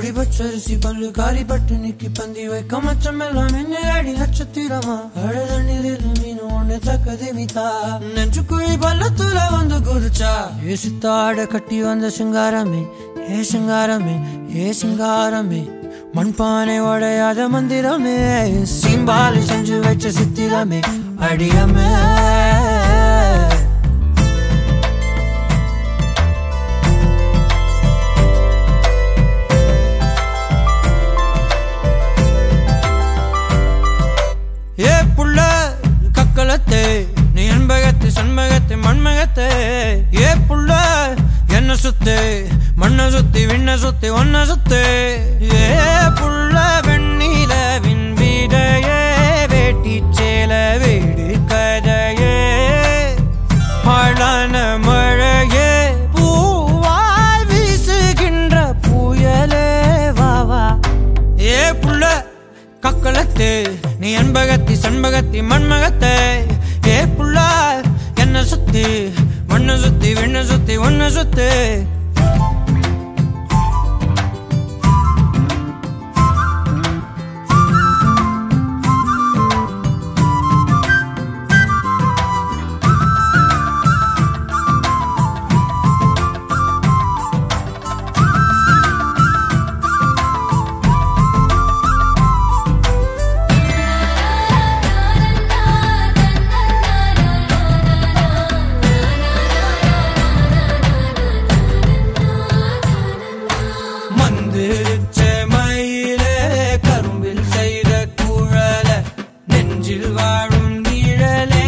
பொடி பச்சரிசி பல்லு காரி பட்டு நிக்கி பந்தி வைக்க மச்சம் எல்லாம் என்ன அடி நட்சத்திரமா அழதண்ணில் மீன் ஒண்ணு தக்கது மிதா நெஞ்சு குழி பள்ளத்துல வந்து குதிச்சா ஏ சித்தாட கட்டி வந்த சிங்காரமே ஏ சிங்காரமே ஏ சிங்காரமே மண்பானை உடையாத மந்திரமே சிம்பாலி செஞ்சு வச்ச சித்திரமே அடியமே ஏ புள்ள கக்கலத்தே நீ அன்பகத்து சண்பகத்து மண்மகத்தே ஏ புள்ள என்ன சுத்து மண்ண சுத்தி விண்ண சுத்தி ஒன்ன சுத்து ஏ புள்ள வெண்ணில விண்பீடையே வேட்டி சேல வீடு கதையே ஆளான மழையே பூவாய் வீசுகின்ற புயலே வா வா ஏ புள்ள கக்கலத்து நீ அன்பகத்தி சண்பகத்தி மண்மகத்தை ஏ புள்ள என்ன சுத்தி மண்ணு சுத்தி விண்ண சுத்தி ஒன்ன சுத்து மந்திரிச்ச மயிலே கரும்பில் செய்த குழல நெஞ்சில் வாழும் நிழலே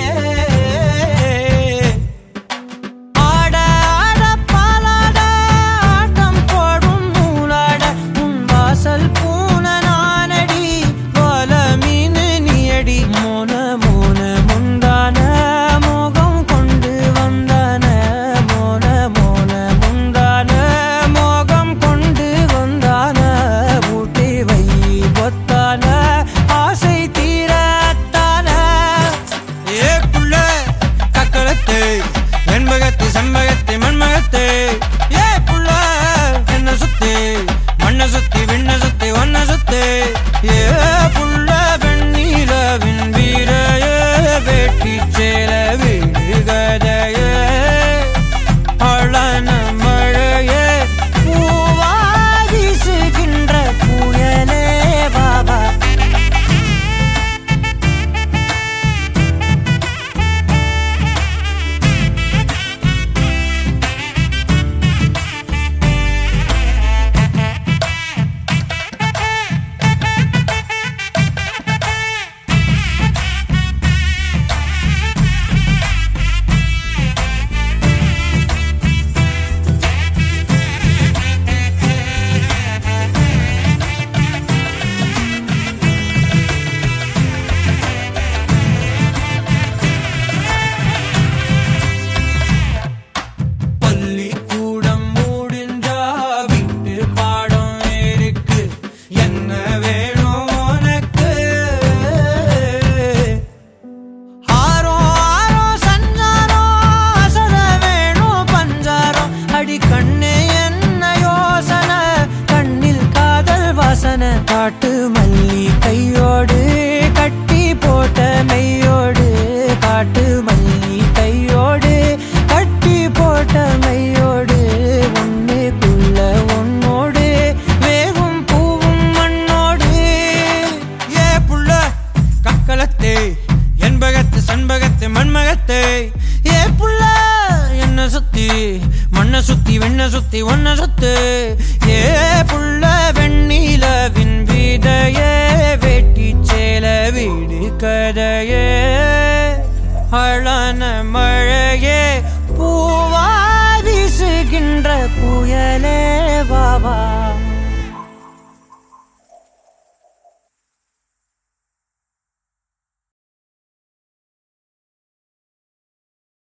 ஆட ஆட பாலாட ஆட்டம் போடும் நூலாட உன் வாசல் பூன நானடி போல மீன் நீயடி மோன மோன முந்தான மோகம் கொண்டு வந்தான மோன மோன முந்தான மோகம் கொண்டு வந்தான ஊட்டி வை பொத்தான ஆசை தீரத்தான ஏ புள்ள கக்கலத்து வெண்பகத்து சண்பகத்து மண்மகத்து ஏ புள்ள என்ன சுத்தி மண்ண சுத்தி விண்ண சுத்தி ஒன்ன சுத்தி ஏ புள்ள வெண்ணீல விண் வீரைய வேட்டி சேல வீடு கதையே அழன மழையே பூவா வீசுகின்ற புயலே பாபா பள்ளிக்கூடம் முடிஞ்சா விட்டு பாடம் இருக்கு என்ன வேணும் உனக்கு ஆரோ ஆரோ சஞ்சாரோ அசர வேணும் பஞ்சாரம் அடி கண்ணே என்ன யோசனை கண்ணில் காதல் வாசனை காட்டு மல்லி கையோடு கட்டி போட்ட மையோடு காட்டு மல்லி கையோடு கட்டி போட்ட மையோடு ஒன்னுக்குள்ள உன்னோடு வேகும் பூவும் மண்ணோடு ஏ புள்ள கக்கலத்தே என்பகத்து சண்பகத்து மண்மகத்தை ஏ புள்ள என்ன சுத்தி மண்ண சுத்தி வெண்ண சுத்தி ஒன்ன சுத்து ஏ புள்ள வெண்ணில வின் வீதையே வேட்டி சேல வீடு கதையே அழன மழையே பூவா வீசுகின்ற புயலே பாபா